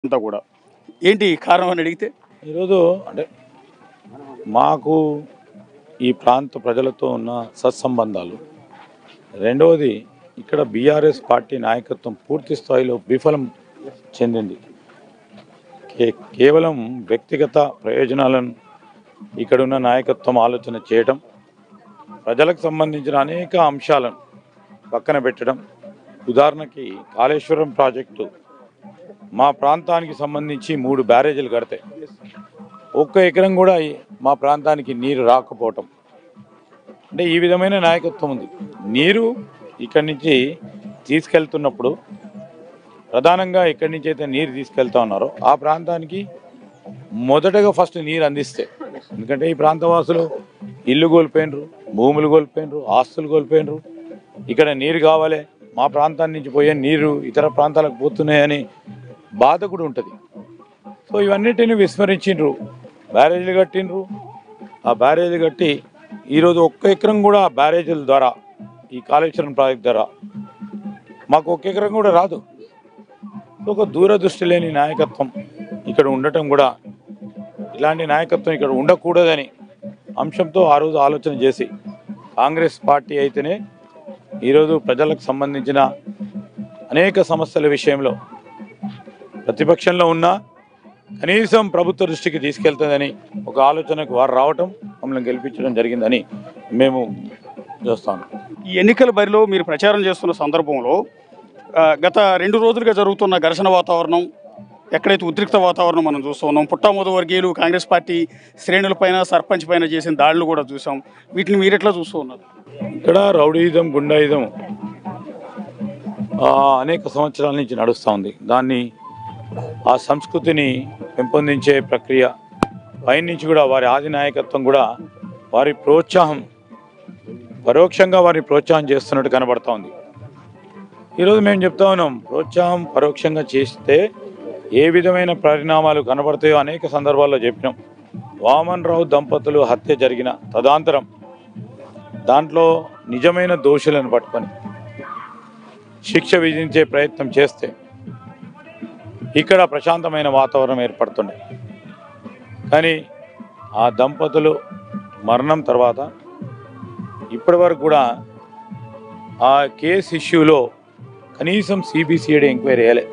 అంతా కూడా ఏంటి కారణం అని అడిగితే ఈరోజు అంటే మాకు ఈ ప్రాంత ప్రజలతో ఉన్న సత్సంబంధాలు రెండవది ఇక్కడ బీఆర్ఎస్ పార్టీ నాయకత్వం పూర్తి స్థాయిలో విఫలం చెందింది కే కేవలం వ్యక్తిగత ప్రయోజనాలను ఇక్కడున్న నాయకత్వం ఆలోచన చేయడం ప్రజలకు సంబంధించిన అనేక అంశాలను పక్కన పెట్టడం ఉదాహరణకి కాళేశ్వరం ప్రాజెక్టు మా ప్రాంతానికి సంబంధించి మూడు బ్యారేజీలు కడతాయి ఒక్క ఎకరం కూడా ఈ- మా ప్రాంతానికి నీరు రాకపోవటం అంటే ఈ విధమైన నాయకత్వం ఉంది నీరు ఇక్కడి నుంచి తీసుకెళ్తున్నప్పుడు ప్రధానంగా ఎక్కడి నుంచి అయితే నీరు తీసుకెళ్తా ఉన్నారో ఆ ప్రాంతానికి మొదటగా ఫస్ట్ నీరు అందిస్తే ఎందుకంటే ఈ ప్రాంతవాసులు ఇల్లు కోల్పోయినరు భూములు కోల్పోయినరు ఆస్తులు కోల్పోయినరు ఇక్కడ నీరు కావాలి మా ప్రాంతాన్ని నుంచి పోయే నీరు ఇతర ప్రాంతాలకు పోతున్నాయని బాధ కూడా ఉంటుంది సో ఇవన్నిటిని విస్మరించిండ్రు బ్యారేజీలు కట్టిండ్రు ఆ బ్యారేజీ కట్టి ఈరోజు ఒక్క ఎకరం కూడా ఆ బ్యారేజీల ద్వారా ఈ కాళేశ్వరం ప్రాజెక్ట్ ద్వారా మాకు ఒక్క ఎకరం కూడా రాదు ఒక దూరదృష్టి లేని నాయకత్వం ఇక్కడ ఉండటం కూడా ఇలాంటి నాయకత్వం ఇక్కడ ఉండకూడదని అంశంతో ఆ రోజు ఆలోచన చేసి కాంగ్రెస్ పార్టీ అయితేనే ఈరోజు ప్రజలకు సంబంధించిన అనేక సమస్యల విషయంలో ప్రతిపక్షంలో ఉన్నా కనీసం ప్రభుత్వ దృష్టికి తీసుకెళ్తుందని ఒక ఆలోచనకు వారు రావటం మమ్మల్ని గెలిపించడం జరిగిందని మేము చూస్తాము ఈ ఎన్నికల బరిలో మీరు ప్రచారం చేస్తున్న సందర్భంలో ఆ, గత రెండు రోజులుగా జరుగుతున్న ఘర్షణ వాతావరణం ఎక్కడైతే ఉద్రిక్త వాతావరణం మనం చూస్తూ ఉన్నాం పుట్టామోదు వర్గీయులు కాంగ్రెస్ పార్టీ శ్రేణులపైన సర్పంచ్ పైన చేసిన దాడులు కూడా చూసాం వీటిని మీరు ఎట్లా చూస్తూ ఉన్నారు ఇక్కడ రౌడీయిజం గుండాయిజం ఆ, అనేక సంవత్సరాల నుంచి నడుస్తూ ఉంది దాన్ని ఆ సంస్కృతిని పెంపొందించే ప్రక్రియ పైనుంచి కూడా వారి ఆది నాయకత్వం కూడా వారి ప్రోత్సాహం పరోక్షంగా వారిని ప్రోత్సాహం చేస్తున్నట్టు కనబడతా ఉంది ఈరోజు మేము చెప్తా ఉన్నాం ప్రోత్సాహం పరోక్షంగా చేస్తే ఏ విధమైన పరిణామాలు కనబడతాయో అనేక సందర్భాల్లో చెప్పినాం వామన్ రావు దంపతులు హత్య జరిగిన తదాంతరం దాంట్లో నిజమైన దోషులను పట్టుకొని శిక్ష విధించే ప్రయత్నం చేస్తే ఇక్కడ ప్రశాంతమైన వాతావరణం ఏర్పడుతుండే కానీ ఆ దంపతులు మరణం తర్వాత ఇప్పటి వరకు కూడా ఆ కేసు ఇష్యూలో కనీసం సిబిసిఐడి ఎంక్వైరీ వేయలే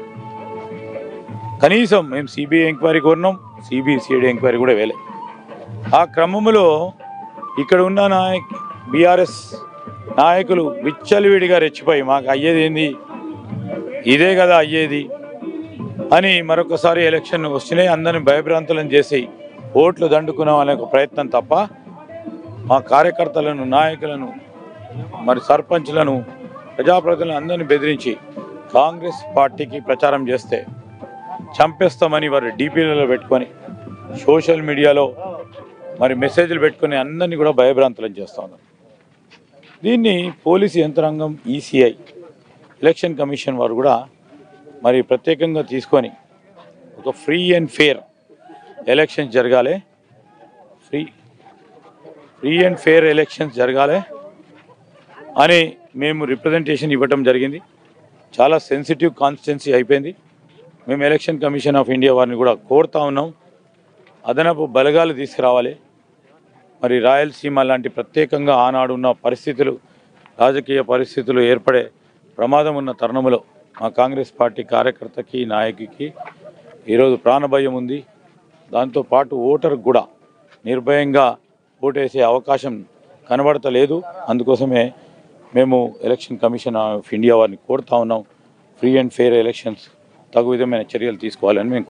కనీసం మేము సిబిఐ ఎంక్వైరీ కోరినాం సిబిసిఐడి ఎంక్వైరీ కూడా వేయలే ఆ క్రమంలో ఇక్కడ ఉన్న నాయక్ బీఆర్ఎస్ నాయకులు విచ్చలవిడిగా రెచ్చిపోయి మాకు అయ్యేది ఏంది ఇదే కదా అయ్యేది అని మరొకసారి ఎలక్షన్ వస్తున్నాయి అందరిని భయభ్రాంతులను చేసి ఓట్లు దండుకున్నాం అనే ఒక ప్రయత్నం తప్ప మా కార్యకర్తలను నాయకులను మరి సర్పంచ్లను ప్రజాప్రతినిధులను అందరినీ బెదిరించి కాంగ్రెస్ పార్టీకి ప్రచారం చేస్తే చంపేస్తామని వారు డీపీలలో పెట్టుకొని సోషల్ మీడియాలో మరి మెసేజ్లు పెట్టుకొని అందరినీ కూడా భయభ్రాంతులను చేస్తూ ఉన్నారు దీన్ని పోలీసు యంత్రాంగం ఈసీఐ ఎలక్షన్ కమిషన్ వారు కూడా మరి ప్రత్యేకంగా తీసుకొని ఒక ఫ్రీ అండ్ ఫేర్ ఎలక్షన్స్ జరగాలి free free and fair elections జరగాలి అని మేము రిప్రజెంటేషన్ ఇవ్వటం జరిగింది చాలా సెన్సిటివ్ కాన్స్టిట్యున్సీ అయిపోయింది మేము ఎలక్షన్ కమిషన్ ఆఫ్ ఇండియా వారిని కూడా కోరుతా ఉన్నాం అదనపు బలగాలు తీసుకురావాలి మరి రాయలసీమ లాంటి ప్రత్యేకంగా ఆనాడు ఉన్న పరిస్థితులు రాజకీయ పరిస్థితులు ఏర్పడే ప్రమాదం ఉన్న తరుణంలో మా కాంగ్రెస్ పార్టీ కార్యకర్తకి నాయకుకి ఈరోజు ప్రాణభయం ఉంది దాంతో పాటు ఓటర్కి కూడా నిర్భయంగా ఓటేసే అవకాశం కనబడతలేదు అందుకోసమే మేము ఎలక్షన్ కమిషన్ ఆఫ్ ఇండియా వారిని కోరుతా ఉన్నాం ఫ్రీ అండ్ ఫెయిర్ ఎలక్షన్స్ తగు విధమైన చర్యలు తీసుకోవాలని మేము